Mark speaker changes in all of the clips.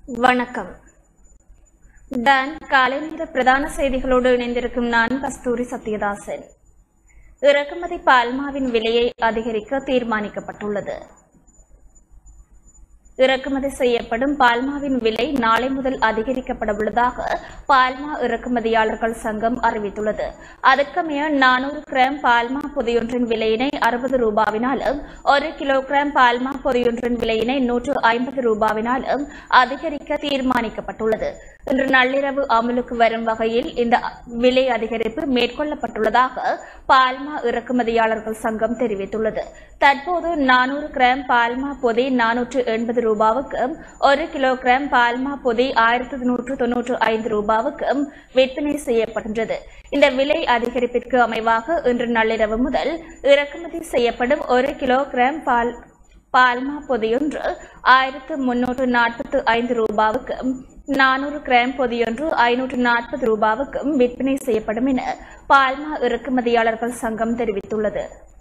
Speaker 1: வணக்கம் டான் காலை நேர பிரதான செய்திகளோடு இணைந்திருக்கும் நான் கஸ்தூரி சத்யதாசன் இறக்குமதி பால்மாவின் விலையை அதிகரிக்க தீர்மானிக்கப்பட்டுள்ளது இறக்குமதி செய்யப்படும் பால்மாவின் விலை நாளை முதல் அதிகரிக்கப்பட உள்ளதாக பால்மா இறக்குமதியாளர்கள் சங்கம் அறிவித்துள்ளது அதற்கமைய நானூறு கிராம் பால்மா பொதியொன்றின் விலையினை அறுபது ரூபாவினாலும் ஒரு கிலோகிராம் பால்மா பொதியொன்றின் விலையினை நூற்று ஐம்பது ரூபாவினாலும் அதிகரிக்க தீர்மானிக்கப்பட்டுள்ளது இன்று நள்ளிரவு அமலுக்கு வரும் வகையில் இந்த விலை அதிகரிப்பு மேற்கொள்ளப்பட்டுள்ளதாக பால்மா இறக்குமதியாளர்கள் சங்கம் தெரிவித்துள்ளது தற்போது நானூறு கிராம் பால்மா பொதி நானூற்று எண்பது ரூபாவுக்கும் ஒரு கிலோகிராம் பால்மா பொதி ஆயிரத்து நூற்று தொன்னூற்று ஐந்து ரூபாவுக்கும் விற்பனை செய்யப்படுகின்றது இந்த விலை அதிகரிப்பிற்கு அமைவாக இன்று நள்ளிரவு முதல் இறக்குமதி செய்யப்படும் ஒரு கிலோகிராம் பால் பால்மா பொதியொன்று ஆயிரத்து முன்னூற்று நாற்பத்து ஐந்து ரூபாவுக்கும் நானூறு கிராம் பொதியொன்று ஐநூற்று நாற்பது ரூபாவுக்கும் விற்பனை செய்யப்படும் என பால்மா இறக்குமதியாளர்கள் சங்கம் தெரிவித்துள்ளது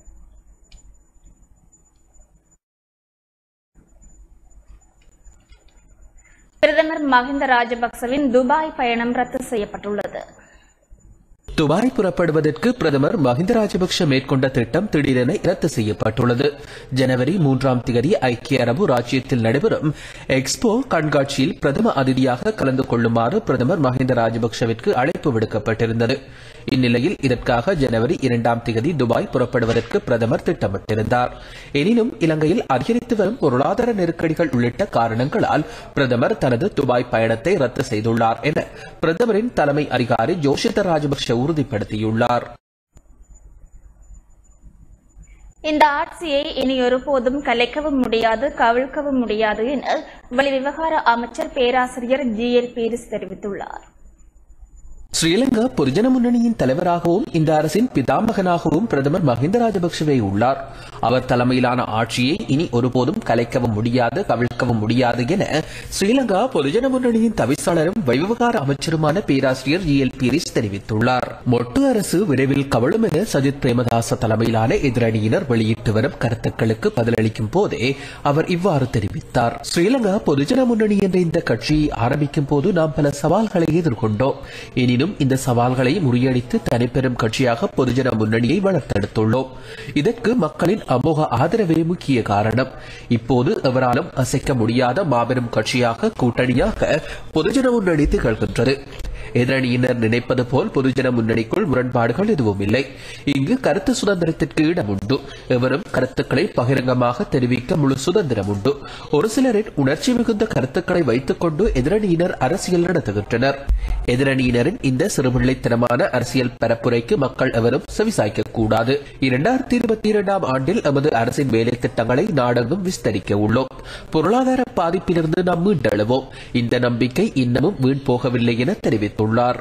Speaker 1: பிரதமர் மஹிந்த ராஜபக்சவின் துபாய் பயணம் ரத்து செய்யப்பட்டுள்ளது
Speaker 2: துபாய் புறப்படுவதற்கு பிரதமர் மஹிந்த ராஜபக்ஷ மேற்கொண்ட திட்டம் திடீரென ரத்து செய்யப்பட்டுள்ளது ஜனவரி மூன்றாம் தேதி ஐக்கிய அரபு ராஜ்யத்தில் நடைபெறும் எக்ஸ்போ கண்காட்சியில் பிரதம அதிதியாக கலந்து கொள்ளுமாறு பிரதமர் மஹிந்த ராஜபக்ஷவிற்கு அழைப்பு விடுக்கப்பட்டிருந்தது இந்நிலையில் இதற்காக ஜனவரி இரண்டாம் தேதி துபாய் புறப்படுவதற்கு பிரதமர் திட்டமிட்டிருந்தார் எனினும் இலங்கையில் அதிகரித்து வரும் பொருளாதார நெருக்கடிகள் உள்ளிட்ட காரணங்களால் பிரதமர் தனது துபாய் பயணத்தை ரத்து செய்துள்ளார் என பிரதமரின் தலைமை அதிகாரி ஜோஷித ராஜபக்ஷ உறுதிப்படுத்தியுள்ளார்
Speaker 1: இந்த ஆட்சியை இனி ஒருபோதும் கலைக்கவும் முடியாது கவிழ்க்கவும் முடியாது என வெளிவிவகார அமைச்சர் பேராசிரியர் ஜி எல் பீரிஸ் தெரிவித்துள்ளார்
Speaker 2: ஸ்ரீலங்கா பொதுஜன முன்னணியின் தலைவராகவும் இந்த அரசின் பிதாமகனாகவும் பிரதமர் மஹிந்த ராஜபக்சவே உள்ளார் அவர் தலைமையிலான ஆட்சியை இனி ஒருபோதும் கலைக்கவும் முடியாது கவிழ்க்கவும் முடியாது என ஸ்ரீலங்கா பொதுஜன முன்னணியின் தவிசாளரும் வைவிவகார அமைச்சருமான பேராசிரியர் ஜி எல் பீரிஸ் தெரிவித்துள்ளார் மொட்டு அரசு விரைவில் கவலும் என சஜித் பிரேமதாச தலைமையிலான எதிரணியினர் வெளியிட்டு வரும் கருத்துக்களுக்கு பதிலளிக்கும் போதே அவர் இவ்வாறு தெரிவித்தார் ஸ்ரீலங்கா பொதுஜன முன்னணி என்ற இந்த கட்சியை ஆரம்பிக்கும் போது நாம் பல சவால்களை எதிர்கொண்டோம் எனினும் இந்த சவால்களை முறியடித்து தனிப்பெரும் கட்சியாக பொதுஜன முன்னணியை வளர்த்தெடுத்துள்ளோம் இதற்கு மக்களின் அமோக ஆதரவே முக்கிய காரணம் இப்போது எவராலும் அசைக்க முடியாத மாபெரும் கட்சியாக கூட்டணியாக பொதுஜன முன்னணி திகழ்கின்றது எதிரணியினர் நினைப்பது போல் பொதுஜன முன்னணிக்குள் முரண்பாடுகள் எதுவும் இல்லை இங்கு கருத்து சுதந்திரத்திற்கு இடம் உண்டு எவரும் கருத்துக்களை பகிரங்கமாக தெரிவிக்க முழு சுதந்திரம் உண்டு ஒரு சிலரின் உணர்ச்சி மிகுந்த கருத்துக்களை வைத்துக் கொண்டு எதிரணியினர் அரசியல் நடத்துகின்றனர் எதிரணியினரின் இந்த சிறுபிள்ளைத்தனமான அரசியல் பரப்புரைக்கு மக்கள் எவரும் செவிசாய்க்க கூடாது இரண்டாயிரத்தி இருபத்தி இரண்டாம் ஆண்டில் எமது அரசின் வேலை திட்டங்களை நாடெங்கும் விஸ்தரிக்க உள்ளோம் பொருளாதார பாதிப்பிலிருந்து நாம் மீண்டெழுவோம் இந்த நம்பிக்கை இன்னமும் வீண் போகவில்லை என தெரிவித்துள்ளார்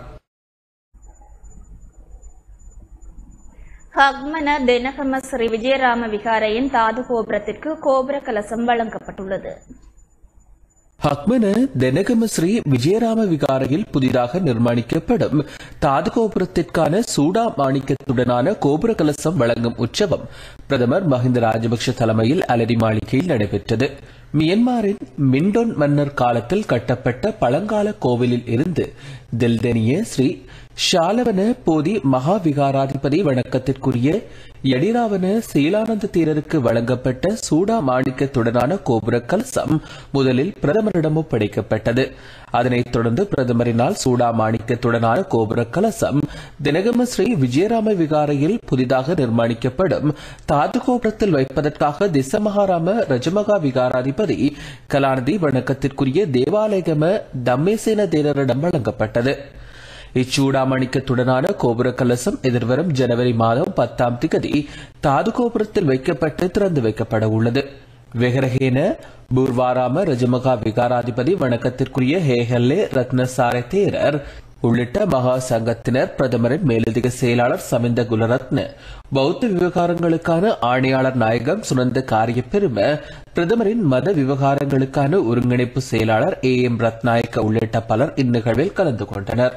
Speaker 1: ஹக்மன தினகம ஸ்ரீ விஜயராம விகாரையின் தாது கோபுரத்திற்கு கோபுர கலசம் வழங்கப்பட்டுள்ளது
Speaker 2: ஹக்மன தெனகம ஸ்ரீ விஜயராம விகாரையில் புதிதாக நிர்மாணிக்கப்படும் தாது கோபுரத்திற்கான சூடா மாணிக்கத்துடனான கோபுர கலசம் வழங்கும் உற்சவம் பிரதமர் மஹிந்த ராஜபக்ஷ தலைமையில் அலரி மாளிகையில் நடைபெற்றது மியன்மாரின் மிண்டோன் மன்னர் காலத்தில் கட்டப்பட்ட பழங்கால கோவிலில் இருந்து தில்தெனிய ஸ்ரீ ஷாலவன போதி மகா விகாராதிபதி வணக்கத்திற்குரிய எடிராவன சீலானந்த தீரருக்கு வழங்கப்பட்ட சூடா மாணிக்கத்துடனான கோபுர கலசம் முதலில் பிரதமரிடம் ஒப்படைக்கப்பட்டது அதனைத் தொடர்ந்து பிரதமரினால் சூடா மாணிக்கத்துடனான கோபுர கலசம் தினகம ஸ்ரீ விஜயராம விகாரையில் புதிதாக நிர்மாணிக்கப்படும் தாது கோபுரத்தில் வைப்பதற்காக திசமகாராம ரஜமகா விகாராதிபதி கலாநிதி வணக்கத்திற்குரிய தேவாலயகம தம்மேசேன தேரரிடம் வழங்கப்பட்டது இச்சூடாமணிக்கத்துடனான கோபுர கலசம் எதிர்வரும் ஜனவரி மாதம் பத்தாம் திகதி தாது கோபுரத்தில் வைக்கப்பட்டு திறந்து வைக்கப்பட உள்ளது வெகரகேன பூர்வாராம ரஜமகா விகாராதிபதி வணக்கத்திற்குரிய ஹேஹல்லே ரத்னசார தேரர் உள்ளிட்ட மகா சங்கத்தினர் பிரதமரின் மேலதிக செயலாளர் சமிந்த குலரத்ன பௌத்த விவகாரங்களுக்கான ஆணையாளர் நாயகம் சுனந்த காரிய பெரும பிரதமரின் மத விவகாரங்களுக்கான ஒருங்கிணைப்பு செயலாளர் ஏ எம் ரத்நாயக்க உள்ளிட்ட பலர் இந்நிகழ்வில் கலந்து கொண்டனர்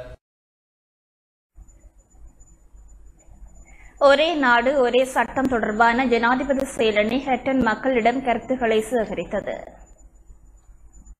Speaker 1: ஒரே நாடு ஒரே சட்டம் தொடர்பான ஜனாதிபதி செயலணி ஹெட்டன் மக்களிடம் கருத்துக்களை சேகரித்தது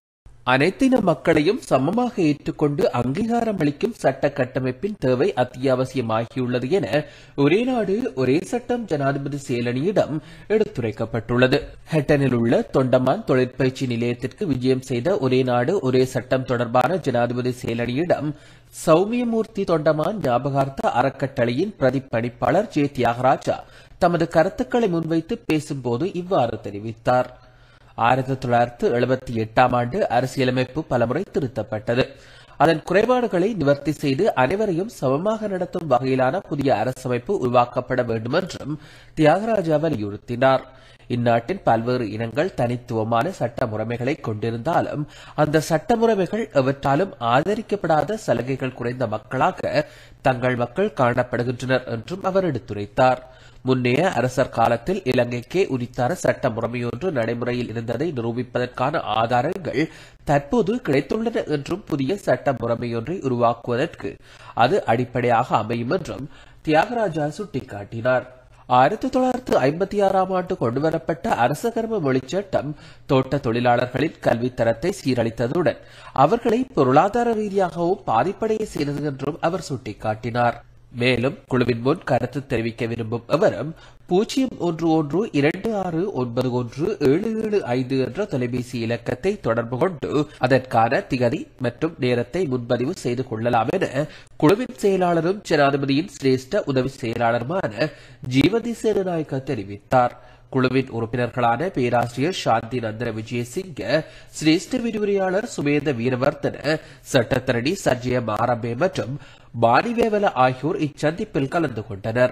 Speaker 2: அனைத்தின மக்களையும் சமமாக ஏற்றுக்கொண்டு அங்கீகாரம் அளிக்கும் சட்ட கட்டமைப்பின் தேவை அத்தியாவசியமாகியுள்ளது என ஒரே நாடு ஒரே சட்டம் ஜனாதிபதி சேலனியிடம் எடுத்துரைக்கப்பட்டுள்ளது ஹெட்டனில் உள்ள தொண்டமான் தொழிற்பயிற்சி நிலையத்திற்கு விஜயம் செய்த ஒரே நாடு ஒரே சட்டம் தொடர்பான ஜனாதிபதி சேலனியிடம் சௌமியமூர்த்தி தொண்டமான் ஞாபகார்த்த அறக்கட்டளையின் பிரதிப்பணிப்பாளர் ஜே தியாகராஜா தமது கருத்துக்களை முன்வைத்து பேசும்போது இவ்வாறு தெரிவித்தார் ஆயிரத்தி தொள்ளாயிரத்து எழுபத்தி எட்டாம் ஆண்டு அரசியலமைப்பு பலமுறை திருத்தப்பட்டது அதன் குறைபாடுகளை நிவர்த்தி செய்து அனைவரையும் சமமாக நடத்தும் வகையிலான புதிய அரசமைப்பு உருவாக்கப்பட வேண்டும் என்றும் தியாகராஜா வலியுறுத்தினார் இந்நாட்டின் பல்வேறு இனங்கள் தனித்துவமான சட்ட முறைமைகளை கொண்டிருந்தாலும் அந்த சட்ட முறைமைகள் எவற்றாலும் ஆதரிக்கப்படாத சலுகைகள் குறைந்த மக்களாக தங்கள் மக்கள் காணப்படுகின்றனர் என்றும் அவர் எடுத்துரைத்தார் முன்னைய அரசர் காலத்தில் இலங்கைக்கே உரித்தான சட்ட முறைமையொன்று நடைமுறையில் இருந்ததை நிரூபிப்பதற்கான ஆதாரங்கள் தற்போது கிடைத்துள்ளன என்றும் புதிய சட்ட முறைமையொன்றை உருவாக்குவதற்கு அது அடிப்படையாக அமையும் என்றும் தியாகராஜா சுட்டிக்காட்டினார் ஆயிரத்தி தொள்ளாயிரத்து ஐம்பத்தி ஆறாம் ஆண்டு கொண்டுவரப்பட்ட அரச கர்ம மொழிச் சட்டம் தோட்ட தொழிலாளர்களின் கல்வித் தரத்தை சீரழித்ததுடன் அவர்களை பொருளாதார ரீதியாகவும் பாதிப்படைய செய்தது என்றும் அவர் சுட்டிக்காட்டினார் மேலும் குழுவின் முன் கருத்து தெரிவிக்க விரும்பும் அவரும் பூஜ்ஜியம் ஒன்று ஒன்று இரண்டு ஆறு ஒன்பது ஒன்று ஏழு ஏழு ஐந்து என்ற தொலைபேசி இலக்கத்தை தொடர்பு கொண்டு அதற்கான திகதி மற்றும் நேரத்தை முன்பதிவு செய்து கொள்ளலாம் என குழுவின் செயலாளரும் ஜனாதிபதியின் சிரேஷ்ட உதவி செயலாளருமான ஜீவதி சேனநாயக்க தெரிவித்தார் குழுவின் உறுப்பினர்களான பேராசிரியர் சாந்தி நந்தன விஜயசிங்க சிரேஷ்ட விரிவுரையாளர் சுமேந்த வீரவர்தன சட்டத்தரணி சஞ்சய மாரம்பே மற்றும் மானிவேவல ஆகியோர் இச்சந்திப்பில் கலந்து கொண்டனர்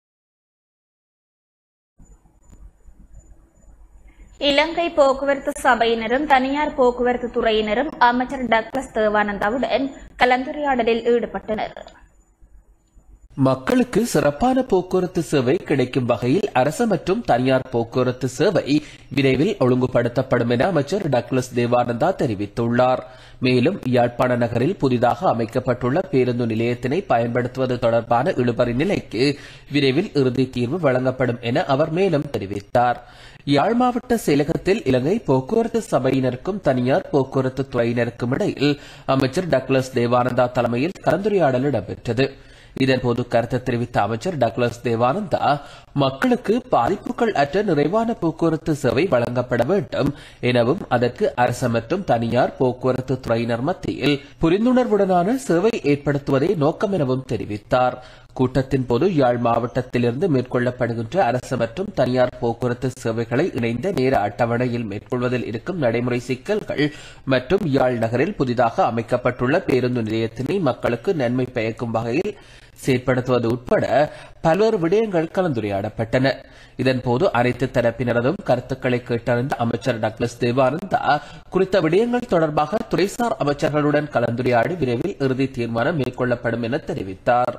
Speaker 1: இலங்கை போக்குவரத்து சபையினரும் தனியார் போக்குவரத்து துறையினரும் அமைச்சர் டக்ளஸ் தேவானந்தாவுடன் கலந்துரையாடலில் ஈடுபட்டனர்
Speaker 2: மக்களுக்கு சிறப்பான போக்குவரத்து சேவை கிடைக்கும் வகையில் அரசு மற்றும் தனியார் போக்குவரத்து சேவை விரைவில் ஒழுங்குபடுத்தப்படும் என அமைச்சர் டக்ளஸ் தேவானந்தா தெரிவித்துள்ளார் மேலும் யாழ்ப்பாண நகரில் புதிதாக அமைக்கப்பட்டுள்ள பேருந்து நிலையத்தினை பயன்படுத்துவது தொடர்பான இழுபறி நிலைக்கு விரைவில் இறுதி தீர்வு வழங்கப்படும் என அவர் மேலும் தெரிவித்தார் யாழ் மாவட்ட செயலகத்தில் இலங்கை போக்குவரத்து சபையினருக்கும் தனியார் போக்குவரத்து துறையினருக்கும் இடையில் அமைச்சர் டக்ளஸ் தேவானந்தா தலைமையில் கலந்துரையாடல் இடம்பெற்றது இதன்போது கருத்து தெரிவித்த அமைச்சர் டக்ளஸ் தேவானந்தா மக்களுக்கு பாதிப்புகள் அற்ற நிறைவான போக்குவரத்து சேவை வழங்கப்பட வேண்டும் எனவும் அதற்கு அரசு மற்றும் தனியார் போக்குவரத்து துறையினர் மத்தியில் புரிந்துணர்வுடனான சேவை ஏற்படுத்துவதே நோக்கம் எனவும் தெரிவித்தார் கூட்டத்தின் போது யாழ் மாவட்டத்திலிருந்து மேற்கொள்ளப்படுகின்ற அரசு மற்றும் தனியார் போக்குவரத்து சேவைகளை இணைந்த நேர அட்டவணையில் மேற்கொள்வதில் இருக்கும் நடைமுறை சிக்கல்கள் மற்றும் யாழ் நகரில் புதிதாக அமைக்கப்பட்டுள்ள பேருந்து நிலையத்தினை மக்களுக்கு நன்மை பயக்கும் வகையில் செயற்படுத்துவது உட்பட பல்வேறு விடயங்கள் கலந்துரையாடப்பட்டன இதன்போது அனைத்து தரப்பினரதும் கருத்துக்களை கேட்டறிந்த அமைச்சர் டக்ளஸ் தேவானந்தா குறித்த விடயங்கள் தொடர்பாக துறைசார் அமைச்சர்களுடன் கலந்துரையாடி விரைவில் இறுதி தீர்மானம் மேற்கொள்ளப்படும் என தெரிவித்தார்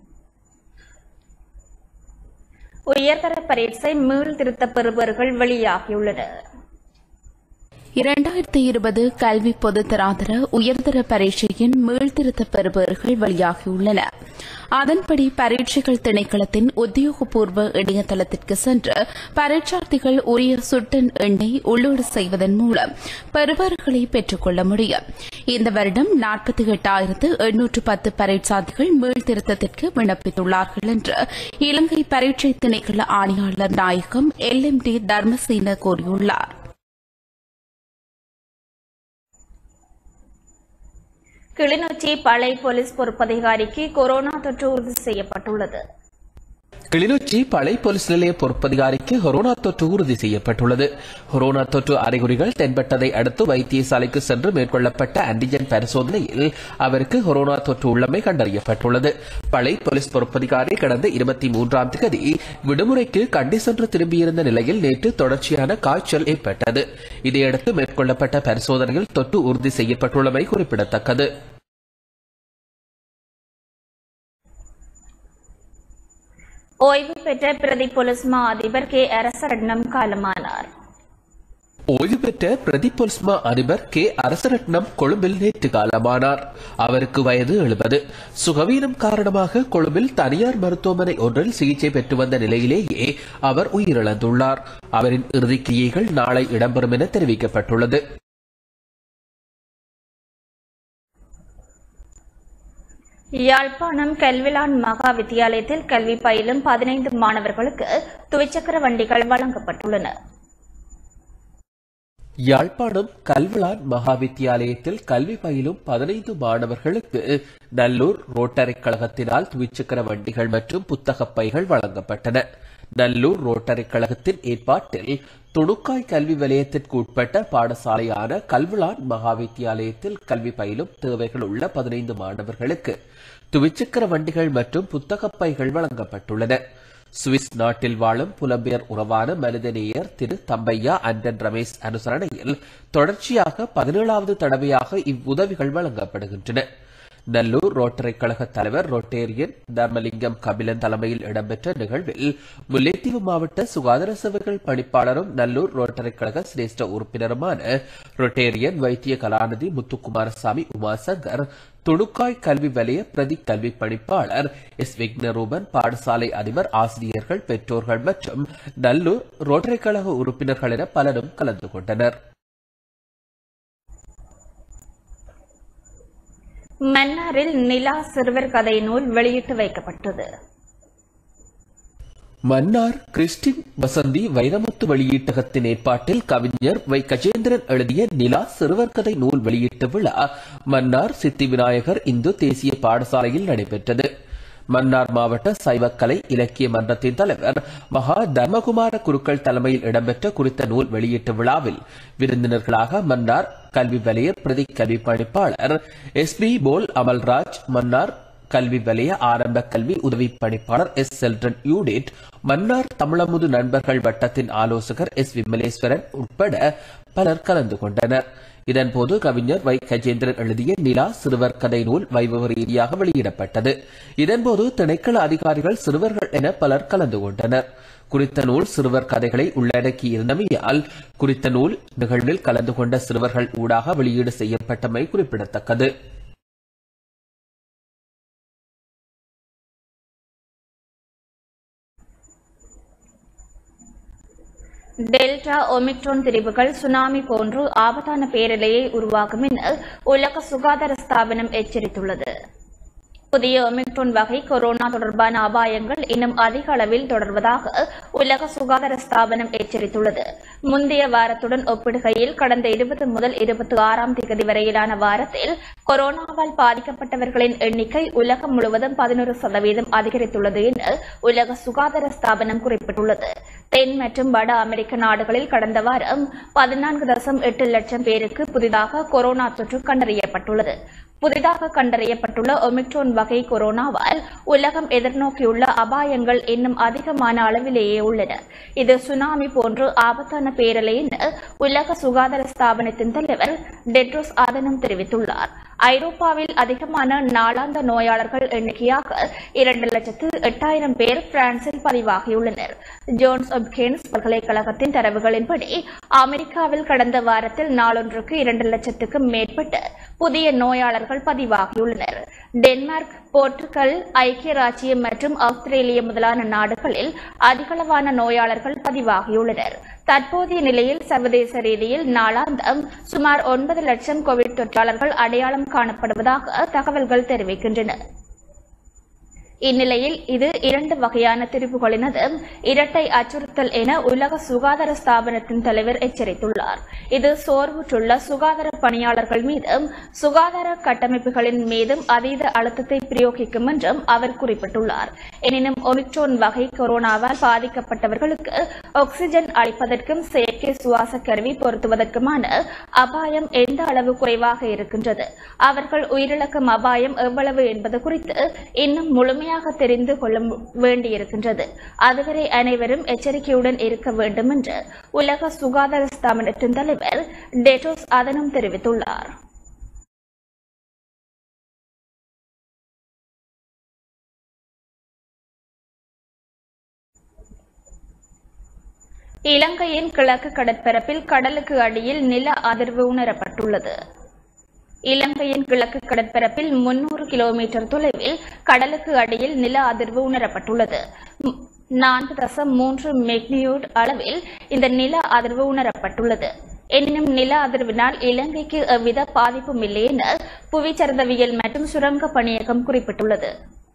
Speaker 1: உயர்தர பரீட்சை மீள் திருத்தப் பெறுபவர்கள் வெளியாகியுள்ளனர்
Speaker 3: இரண்டாயிரத்தி இருபது கல்வி பொதுத்தராதர உயர்தர பரீட்சையின் மீள்திருத்த பெறுபவர்கள் வெளியாகியுள்ளன அதன்படி பரீட்சைகள் திணைக்களத்தின் உத்தியோகபூர்வ இணையதளத்திற்கு சென்று பரீட்சார்த்திகள் உரிய சுட்டன் எண்ணை உள்ளீடு செய்வதன் மூலம் பெறுபவர்களை பெற்றுக்கொள்ள முடியும் இந்த வருடம் நாற்பத்தி எட்டாயிரத்து எண்ணூற்று பத்து பரீட்சார்த்திகள் மீள்திருத்தத்திற்கு விண்ணப்பித்துள்ளார்கள் என்று இலங்கை பரீட்சை திணைக்கள ஆணையாளர் நாயகம் எல் எம் டி தர்மசேன கூறியுள்ளார்
Speaker 1: கிளிநொச்சி பளை போலீஸ் பொறுப்பதிகாரிக்கு கொரோனா தொற்று உறுதி செய்யப்பட்டுள்ளது
Speaker 2: கிளிநொச்சி பளை போலீஸ் நிலைய பொறுப்பதிகாரிக்கு கொரோனா தொற்று உறுதி செய்யப்பட்டுள்ளது கொரோனா தொற்று அறிகுறிகள் தென்பட்டதை அடுத்து வைத்தியசாலைக்கு சென்று மேற்கொள்ளப்பட்ட ஆன்டிஜென் பரிசோதனையில் அவருக்கு கொரோனா தொற்று உள்ளமை கண்டறியப்பட்டுள்ளது பளை போலீஸ் பொறுப்பதிகாரி கடந்த இருபத்தி மூன்றாம் தேதி விடுமுறைக்கு கண்டி சென்று திரும்பியிருந்த நிலையில் நேற்று தொடர்ச்சியான காய்ச்சல் ஏற்பட்டது இதையடுத்து மேற்கொள்ளப்பட்ட பரிசோதனையில் தொற்று உறுதி செய்யப்பட்டுள்ளமை குறிப்பிடத்தக்கது
Speaker 1: ஓய்வு பெற்ற பிரதி போலீஸ் மா அதிபர் கே அரசரட்னம் காலமானார்
Speaker 2: ஓய்வு பெற்ற பிரதீப் பொல்ஸ்மா அதிபர் கே அரசரட்னம் கொழும்பில் நேற்று காலமானார் அவருக்கு வயது எழுபது சுகவீனம் காரணமாக கொழும்பில் தனியார் மருத்துவமனை ஒன்றில் சிகிச்சை பெற்று வந்த நிலையிலேயே அவர் உயிரிழந்துள்ளார் அவரின் இறுதிக்கிரியைகள் நாளை இடம்பெறும் என தெரிவிக்கப்பட்டுள்ளது
Speaker 1: யாழ்ப்பாணம் கல்விலான் மகா வித்தியாலயத்தில் கல்வி பயிலும் பதினைந்து மாணவர்களுக்கு துவிச்சக்கர வண்டிகள் வழங்கப்பட்டுள்ளன
Speaker 2: யாழ்ப்பாணம் கல்விளான் மகாவித்தியாலயத்தில் கல்வி பயிலும் பதினைந்து மாணவர்களுக்கு நல்லூர் ரோட்டரி கழகத்தினால் துவிச்சக்கர வண்டிகள் மற்றும் புத்தகப் பைகள் வழங்கப்பட்டன நல்லூர் ரோட்டரி கழகத்தின் ஏற்பாட்டில் துணுக்காய் கல்வி வலயத்திற்கு உட்பட்ட பாடசாலையான கல்விளான் மகாவித்தியாலயத்தில் கல்வி பயிலும் தேவைகள் உள்ள பதினைந்து மாணவர்களுக்கு துவிச்சக்கர வண்டிகள் மற்றும் புத்தகப் பைகள் வழங்கப்பட்டுள்ளன சுவிஸ் நாட்டில் வாழும் புலம்பெயர் உறவான மனிதநேயர் திரு தம்பையா அண்டன் ரமேஷ் அனுசரணையில் தொடர்ச்சியாக பதினேழாவது தடவையாக இவ்வுதவிகள் வழங்கப்படுகின்றன நல்லூர் ரோட்டரி கழக தலைவர் ரொட்டேரியன் தர்மலிங்கம் கபிலன் தலைமையில் இடம்பெற்ற நிகழ்வில் முல்லைத்தீவு மாவட்ட சுகாதார சேவைகள் பணிப்பாளரும் நல்லூர் ரோட்டரி கழக சிரேஷ்ட உறுப்பினருமான ரொட்டேரியன் வைத்திய கலாநிதி முத்துக்குமாரசாமி உமாசங்கர் துணுக்காய் கல்வி வலய பிரதி கல்வி பணிப்பாளர் எஸ் விக்னரூபன் பாடசாலை அதிபர் ஆசிரியர்கள் பெற்றோர்கள் மற்றும் நல்லூர் ரோட்டரி கழக உறுப்பினர்கள் என பலரும் கலந்து கொண்டனர்
Speaker 1: மன்னாரில் நிலா சிறுவர் கதை நூல் வெளியிட்டு வைக்கப்பட்டது
Speaker 2: மன்னார் கிறிஸ்டின் வசந்தி வைரமுத்து வெளியீட்டகத்தின் ஏற்பாட்டில் கவிஞர் வை கஜேந்திரன் எழுதிய நிலா சிறுவர் கதை நூல் வெளியீட்டு விழா மன்னார் சித்தி விநாயகர் இந்து தேசிய பாடசாலையில் நடைபெற்றது மன்னார் மாவட்ட சைவக்கலை இலக்கிய மன்றத்தின் தலைவர் மகா தர்மகுமார குருக்கள் தலைமையில் இடம்பெற்ற குறித்த நூல் வெளியீட்டு விழாவில் விருந்தினர்களாக மன்னார் கல்வி வலையர் பிரதி கல்வி பணிப்பாளர் எஸ் பி போல் அமல்ராஜ் மன்னார் கல்வி வலய ஆரம்ப கல்வி உதவி பணிப்பாளர் எஸ் செல்டன் யூடிட் மன்னார் தமிழமுது நண்பர்கள் வட்டத்தின் ஆலோசகர் எஸ் விமலேஸ்வரன் உட்பட பலர் கலந்து கொண்டனர் இதன்போது கவிஞர் வை கஜேந்திரன் எழுதிய நிலா சிறுவர் கதை நூல் வைபவ ரீதியாக வெளியிடப்பட்டது இதன்போது திணைக்கள அதிகாரிகள் சிறுவர்கள் என பலர் கலந்து கொண்டனர் குறித்த நூல் சிறுவர் கதைகளை உள்ளடக்கி இருந்தமையால் குறித்த நூல் நிகழ்வில் கலந்து கொண்ட சிறுவர்கள் ஊடாக வெளியீடு செய்யப்பட்டமை குறிப்பிடத்தக்கது
Speaker 1: டெல்டா ஒமிக்ரோன் திரிவுகள் சுனாமி போன்று ஆபத்தான பேரலையை உருவாக்கும் என உலக சுகாதார ஸ்தாபனம் எச்சரித்துள்ளது புதிய ஒமிக்ரோன் வகை கொரோனா தொடர்பான அபாயங்கள் இன்னும் அதிக அளவில் தொடர்வதாக உலக சுகாதார ஸ்தாபனம் எச்சரித்துள்ளது முந்தைய வாரத்துடன் ஒப்பிடுகையில் கடந்த இருபது முதல் இருபத்தி ஆறாம் தேதி வரையிலான வாரத்தில் கொரோனாவால் பாதிக்கப்பட்டவர்களின் எண்ணிக்கை உலகம் முழுவதும் பதினோரு சதவீதம் அதிகரித்துள்ளது என உலக சுகாதார ஸ்தாபனம் குறிப்பிட்டுள்ளது தென் மற்றும் வட அமெரிக்க நாடுகளில் கடந்த வாரம் பதினான்கு தசம் எட்டு லட்சம் பேருக்கு புதிதாக கொரோனா தொற்று கண்டறியப்பட்டுள்ளது புதிதாக கண்டறியப்பட்டுள்ள ஒமிக்ரோன் வகை கொரோனாவால் உலகம் எதிர்நோக்கியுள்ள அபாயங்கள் இன்னும் அதிகமான அளவிலேயே உள்ளன இது சுனாமி போன்று ஆபத்தான பேரலை என உலக சுகாதார ஸ்தாபனத்தின் தலைவர் டெட்ரோஸ் ஆதனம் தெரிவித்துள்ளார் ஐரோப்பாவில் அதிகமான நாளாந்த நோயாளர்கள் எண்ணிக்கையாக இரண்டு லட்சத்து எட்டாயிரம் பேர் பிரான்சில் பதிவாகியுள்ளனர் ஜோன்ஸ் ஒப்கின்ஸ் பல்கலைக்கழகத்தின் தரவுகளின்படி அமெரிக்காவில் கடந்த வாரத்தில் நாளொன்றுக்கு இரண்டு லட்சத்துக்கும் மேற்பட்ட புதிய நோயாளர்கள் பதிவாகியுள்ளனர் டென்மார்க் போர்த்துகல் ஐக்கிய ராச்சியம் மற்றும் ஆஸ்திரேலிய முதலான நாடுகளில் அதிகளவான நோயாளர்கள் பதிவாகியுள்ளனர் தற்போதைய நிலையில் சர்வதேச ரீதியில் நாளாந்தம் சுமார் ஒன்பது லட்சம் கோவிட் தொற்றாளர்கள் அடையாளம் காணப்படுவதாக தகவல்கள் தெரிவிக்கின்றன இந்நிலையில் இது இரண்டு வகையான திரிவுகளினது இரட்டை அச்சுறுத்தல் என உலக சுகாதார ஸ்தாபனத்தின் தலைவர் எச்சரித்துள்ளார் இது சோர்வுற்றுள்ள சுகாதார பணியாளர்கள் மீதும் சுகாதார கட்டமைப்புகளின் மீதும் அதீத அழுத்தத்தை பிரயோகிக்கும் என்றும் அவர் குறிப்பிட்டுள்ளார் எனினும் ஒமிக்ரோன் வகை கொரோனாவால் பாதிக்கப்பட்டவர்களுக்கு ஆக்ஸிஜன் அளிப்பதற்கும் செயற்கை சுவாச கருவி பொருத்துவதற்குமான அபாயம் எந்த அளவு குறைவாக இருக்கின்றது அவர்கள் உயிரிழக்கும் அபாயம் எவ்வளவு என்பது குறித்து இன்னும் முழுமையாக தெரிந்து கொள்ள மு- வேண்டியிருக்கின்றது அதுவரை அனைவரும் எச்சரிக்கையுடன் இருக்க வேண்டும் என்று உலக சுகாதார ஸ்தாபனத்தின் தலைவர் டெட்டோஸ் அதனும் தெரிவித்துள்ளார் இலங்கையின் கிழக்கு கடற்பரப்பில் கடலுக்கு அடியில் நில அதிர்வு உணரப்பட்டுள்ளது இலங்கையின் கிழக்கு கடற்பரப்பில் முன்னூறு கிலோமீட்டர் தொலைவில் கடலுக்கு அடியில் நில அதிர்வு உணரப்பட்டுள்ளது ம், நான்கு தசம் மூன்று மெக்னியூட் அளவில் இந்த நில அதிர்வு உணரப்பட்டுள்ளது எனினும் நில அதிர்வினால் இலங்கைக்கு எவ்வித பாதிப்பும் இல்லை என புவிச்சரிதவியல் மற்றும் சுரங்க பணியகம் குறிப்பிட்டுள்ளது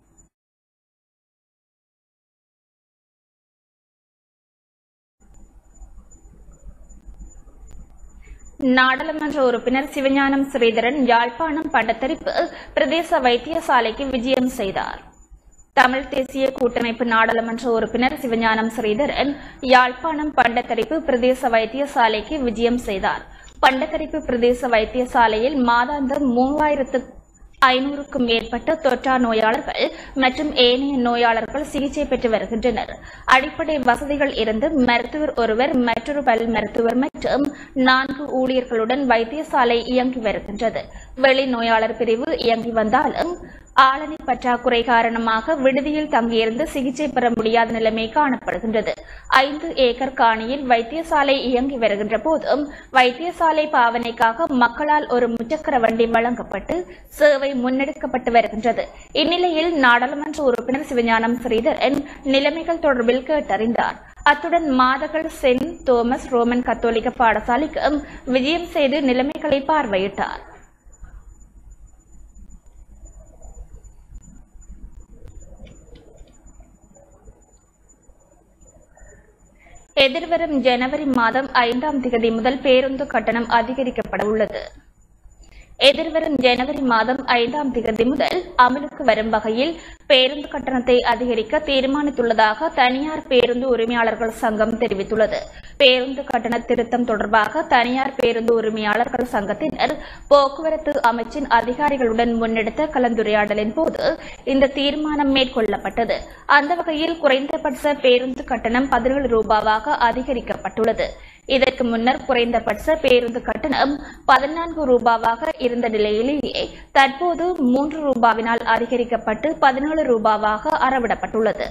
Speaker 1: நாடாளுமன்ற உறுப்பினர் சிவஞானம் ஸ்ரீதரன் யாழ்ப்பாணம் பண்டத்தரிப்பு பிரதேச வைத்தியசாலைக்கு விஜயம் செய்தார் தமிழ் தேசிய கூட்டமைப்பு நாடாளுமன்ற உறுப்பினர் சிவஞானம் ஸ்ரீதரன் யாழ்ப்பாணம் பண்டத்தரிப்பு பிரதேச வைத்தியசாலைக்கு விஜயம் செய்தார் பண்டத்தரிப்பு பிரதேச வைத்தியசாலையில் மாதாந்தம் மூவாயிரத்து ஐநூறுக்கும் மேற்பட்ட தொற்றா நோயாளர்கள் மற்றும் ஏனைய நோயாளர்கள் சிகிச்சை பெற்று வருகின்றனர் அடிப்படை வசதிகள் இருந்து மருத்துவர் ஒருவர் மற்றொரு பல் மருத்துவர் மற்றும் நான்கு ஊழியர்களுடன் வைத்தியசாலை இயங்கி வருகின்றது வெளி நோயாளர் பிரிவு இயங்கி வந்தாலும் ஆளணி பற்றாக்குறை காரணமாக விடுதியில் தங்கியிருந்து சிகிச்சை பெற முடியாத நிலைமை காணப்படுகின்றது ஐந்து ஏக்கர் காணியில் வைத்தியசாலை இயங்கி வருகின்ற போதும் வைத்தியசாலை பாவனைக்காக மக்களால் ஒரு முச்சக்கர வண்டி வழங்கப்பட்டு சேவை முன்னெடுக்கப்பட்டு வருகின்றது இந்நிலையில் நாடாளுமன்ற உறுப்பினர் சிவஞானம் ஸ்ரீதரன் நிலைமைகள் தொடர்பில் கேட்டறிந்தார் அத்துடன் மாதகள் சென்ட் தோமஸ் ரோமன் கத்தோலிக்க பாடசாலைக்கும் விஜயம் செய்து நிலைமைகளை பார்வையிட்டார் எதிர்வரும் ஜனவரி மாதம் ஐந்தாம் தேதி முதல் பேருந்து கட்டணம் அதிகரிக்கப்பட உள்ளது எதிர்வரும் ஜனவரி மாதம் ஐந்தாம் தேதி முதல் அமலுக்கு வரும் வகையில் பேருந்து கட்டணத்தை அதிகரிக்க தீர்மானித்துள்ளதாக தனியார் பேருந்து உரிமையாளர்கள் சங்கம் தெரிவித்துள்ளது பேருந்து கட்டண திருத்தம் தொடர்பாக தனியார் பேருந்து உரிமையாளர்கள் சங்கத்தினர் போக்குவரத்து அமைச்சின் அதிகாரிகளுடன் முன்னெடுத்த கலந்துரையாடலின் போது இந்த தீர்மானம் மேற்கொள்ளப்பட்டது அந்த வகையில் குறைந்தபட்ச பேருந்து கட்டணம் பதினேழு ரூபாவாக அதிகரிக்கப்பட்டுள்ளது இதற்கு முன்னர் குறைந்தபட்ச பேருந்து கட்டணம் பதினான்கு ரூபாவாக இருந்த நிலையிலேயே தற்போது மூன்று ரூபாவினால் அதிகரிக்கப்பட்டு பதினேழு ரூபாவாக அறவிடப்பட்டுள்ளது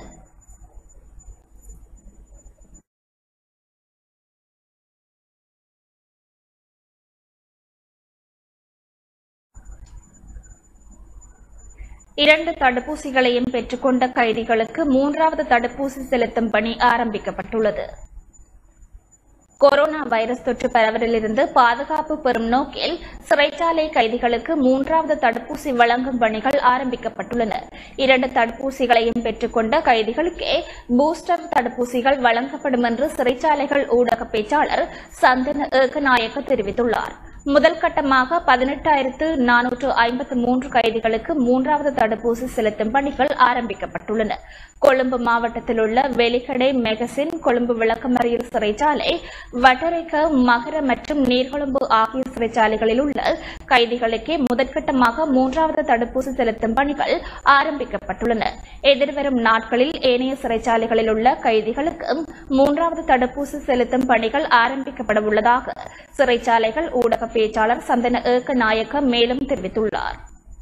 Speaker 1: இரண்டு தடுப்பூசிகளையும் பெற்றுக்கொண்ட கைதிகளுக்கு மூன்றாவது தடுப்பூசி செலுத்தும் பணி ஆரம்பிக்கப்பட்டுள்ளது கொரோனா வைரஸ் தொற்று பரவலிலிருந்து பாதுகாப்பு பெறும் நோக்கில் சிறைச்சாலை கைதிகளுக்கு மூன்றாவது தடுப்பூசி வழங்கும் பணிகள் ஆரம்பிக்கப்பட்டுள்ளன இரண்டு தடுப்பூசிகளையும் பெற்றுக்கொண்ட கைதிகளுக்கே பூஸ்டர் தடுப்பூசிகள் வழங்கப்படும் என்று சிறைச்சாலைகள் ஊடக பேச்சாளர் சந்தன ஏகநாயக்க தெரிவித்துள்ளார் முதல் கட்டமாக பதினெட்டாயிரத்து நானூற்று ஐம்பத்து மூன்று கைதிகளுக்கு மூன்றாவது தடுப்பூசி செலுத்தும் பணிகள் ஆரம்பிக்கப்பட்டுள்ளன கொழும்பு மாவட்டத்தில் உள்ள வெலிகடை மெகசின் கொழும்பு விளக்கமறியல் சிறைச்சாலை வட்டரைக்க மகர மற்றும் நீர்கொழும்பு ஆகிய சிறைச்சாலைகளில் உள்ள கைதிகளுக்கே முதற்கட்டமாக மூன்றாவது தடுப்பூசி செலுத்தும் பணிகள் ஆரம்பிக்கப்பட்டுள்ளன எதிர்வரும் நாட்களில் ஏனைய சிறைச்சாலைகளில் உள்ள கைதிகளுக்கு மூன்றாவது தடுப்பூசி செலுத்தும் பணிகள் ஆரம்பிக்கப்பட உள்ளதாக சிறைச்சாலைகள் ஊடக பேச்சாளர் சந்தன ஏக்க நாயக்க மேலும் தெரிவித்துள்ளார்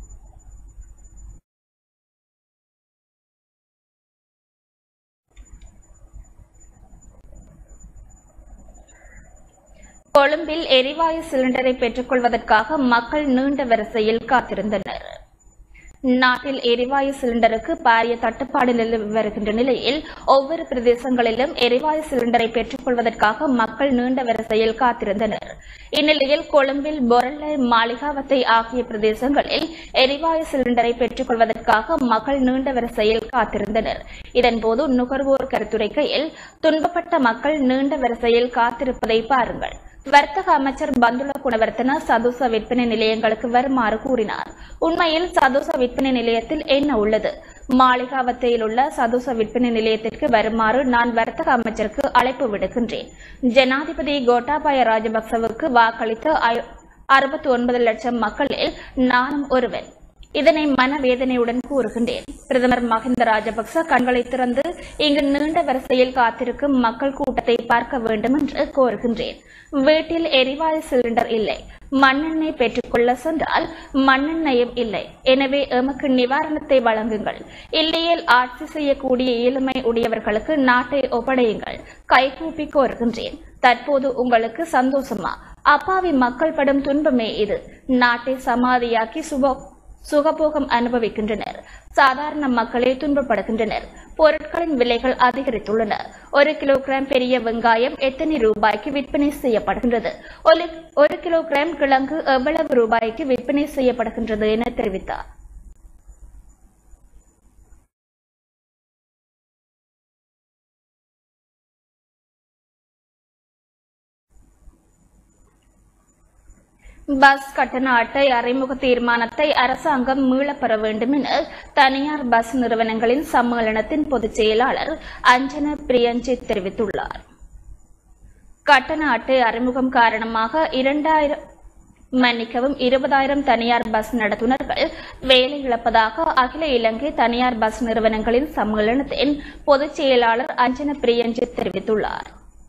Speaker 1: கொழும்பில் எரிவாயு சிலிண்டரை பெற்றுக்கொள்வதற்காக மக்கள் நீண்ட வரிசையில் காத்திருந்தனர் நாட்டில் எரிவாயு சிலிண்டருக்கு பாரிய தட்டுப்பாடு நிலவி வருகின்ற நிலையில் ஒவ்வொரு பிரதேசங்களிலும் எரிவாயு சிலிண்டரை பெற்றுக்கொள்வதற்காக மக்கள் நீண்ட வரிசையில் காத்திருந்தனர் இந்நிலையில் கொழும்பில் பொரலை மாளிகாவத்தை ஆகிய பிரதேசங்களில் எரிவாயு சிலிண்டரை பெற்றுக்கொள்வதற்காக மக்கள் நீண்ட வரிசையில் காத்திருந்தனர் இதன்போது நுகர்வோர் கருத்துரைக்கையில் துன்பப்பட்ட மக்கள் நீண்ட வரிசையில் காத்திருப்பதை பாருங்கள் வர்த்தக அமைச்சர் பந்துல குணவர்த்தன சதோச விற்பனை நிலையங்களுக்கு வருமாறு கூறினார் உண்மையில் சதோச விற்பனை நிலையத்தில் என்ன உள்ளது மாளிகாவத்தையில் உள்ள சதோச விற்பனை நிலையத்திற்கு வருமாறு நான் வர்த்தக அமைச்சருக்கு அழைப்பு விடுக்கின்றேன் ஜனாதிபதி கோட்டாபாய ராஜபக்சவுக்கு வாக்களித்த அறுபத்தி ஒன்பது லட்சம் மக்களில் நானும் ஒருவன் இதனை மனவேதனையுடன் கூறுகின்றேன் பிரதமர் மஹிந்த ராஜபக்ச கண்களை திறந்து இங்கு நீண்ட வரிசையில் காத்திருக்கும் மக்கள் கூட்டத்தை பார்க்க வேண்டும் என்று கோருகின்றேன் வீட்டில் எரிவாயு சிலிண்டர் இல்லை மண்ணெண்ணெய் பெற்றுக்கொள்ள சென்றால் மண்ணெண்ணெயும் இல்லை எனவே எமக்கு நிவாரணத்தை வழங்குங்கள் இல்லையேல் ஆட்சி செய்யக்கூடிய இயலுமை உடையவர்களுக்கு நாட்டை ஒப்படையுங்கள் கைகூப்பி கோருகின்றேன் தற்போது உங்களுக்கு சந்தோஷமா அப்பாவி மக்கள் படும் துன்பமே இது நாட்டை சமாதியாக்கி சுப சுகபோகம் அனுபவிக்கின்றனர் சாதாரண மக்களே துன்பப்படுகின்றனர் பொருட்களின் விலைகள் அதிகரித்துள்ளன ஒரு கிலோகிராம் பெரிய வெங்காயம் எத்தனை ரூபாய்க்கு விற்பனை செய்யப்படுகின்றது ஒரு ஒரு கிலோகிராம் கிழங்கு எவ்வளவு ரூபாய்க்கு விற்பனை செய்யப்படுகின்றது என தெரிவித்தார் பஸ் கட்டண அட்டை அறிமுக தீர்மானத்தை அரசாங்கம் மீளப் பெற வேண்டும் என தனியார் பஸ் நிறுவனங்களின் சம்மேளனத்தின் பொதுச் செயலாளர் அஞ்சன பிரியஞ்சித் தெரிவித்துள்ளார் கட்டண அட்டை அறிமுகம் காரணமாக இரண்டாயிரம் மன்னிக்கவும் இருபதாயிரம் தனியார் பஸ் நடத்துனர்கள் வேலை இழப்பதாக அகில இலங்கை தனியார் பஸ் நிறுவனங்களின் சம்மேளனத்தின் பொதுச் செயலாளர் அஞ்சன பிரியஞ்சித் தெரிவித்துள்ளார்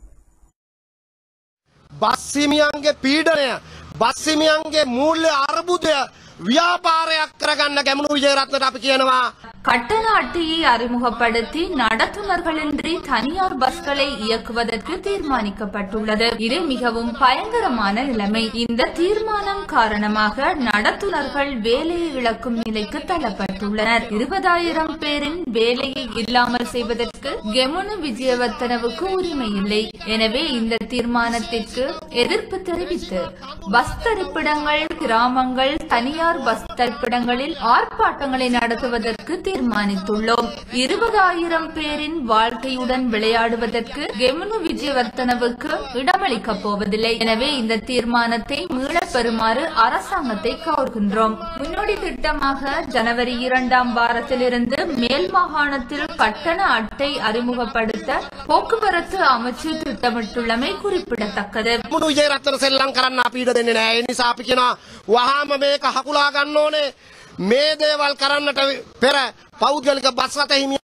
Speaker 4: බස්සිමියන්ගේ පීඩනය බස්සිමියන්ගේ මූල්‍ය අර්බුදය ව්‍යාපාරයක් කරගන්න ගැමුණු විජයරත්නට අපි කියනවා
Speaker 5: கட்டண அட்டையை அறிமுகப்படுத்தி நடத்துனர்களின்றி தனியார் பஸ்களை இயக்குவதற்கு தீர்மானிக்கப்பட்டுள்ளது இது மிகவும் பயங்கரமான நிலைமை இந்த தீர்மானம் காரணமாக நடத்துனர்கள் வேலையை இழக்கும் நிலைக்கு தள்ளப்பட்டுள்ளனர் இருபதாயிரம் பேரின் வேலையை இல்லாமல் செய்வதற்கு கெமுனு விஜயவர்த்தனவுக்கு உரிமை இல்லை எனவே இந்த தீர்மானத்திற்கு எதிர்ப்பு தெரிவித்து பஸ் தரிப்பிடங்கள் கிராமங்கள் தனியார் பஸ் தரிப்பிடங்களில் ஆர்ப்பாட்டங்களை நடத்துவதற்கு தீர்மானித்துள்ளோம் இருபதாயிரம் பேரின் வாழ்க்கையுடன் விளையாடுவதற்கு கெமுனு விஜயவர்த்தனவுக்கு இடமளிக்கப் போவதில்லை எனவே இந்த தீர்மானத்தை மீளப் பெறுமாறு அரசாங்கத்தை கோருகின்றோம் முன்னோடி திட்டமாக ஜனவரி இரண்டாம் வாரத்திலிருந்து மேல் மாகாணத்தில் கட்டண அட்டை அறிமுகப்படுத்த போக்குவரத்து அமைச்சு திட்டமிட்டுள்ளமை குறிப்பிடத்தக்கது
Speaker 4: මුණු විජයරත්න සෙල්ලම් කරන්න අපීට දෙන්නේ නෑ ඒ නිසා අපි කියනවා වහාම මේක හකුලා ගන්න ඕනේ මේ දේවල් කරන්නට පෙර පෞද්ගලික බස් රථ හිමියන්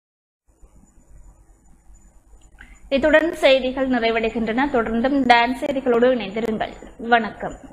Speaker 1: இத்துடன் செய்திகள் நிறைவடைகின்றன தொடர்ந்தும் டான்ஸ் செய்திகளோடு இணைந்திருங்கள் வணக்கம்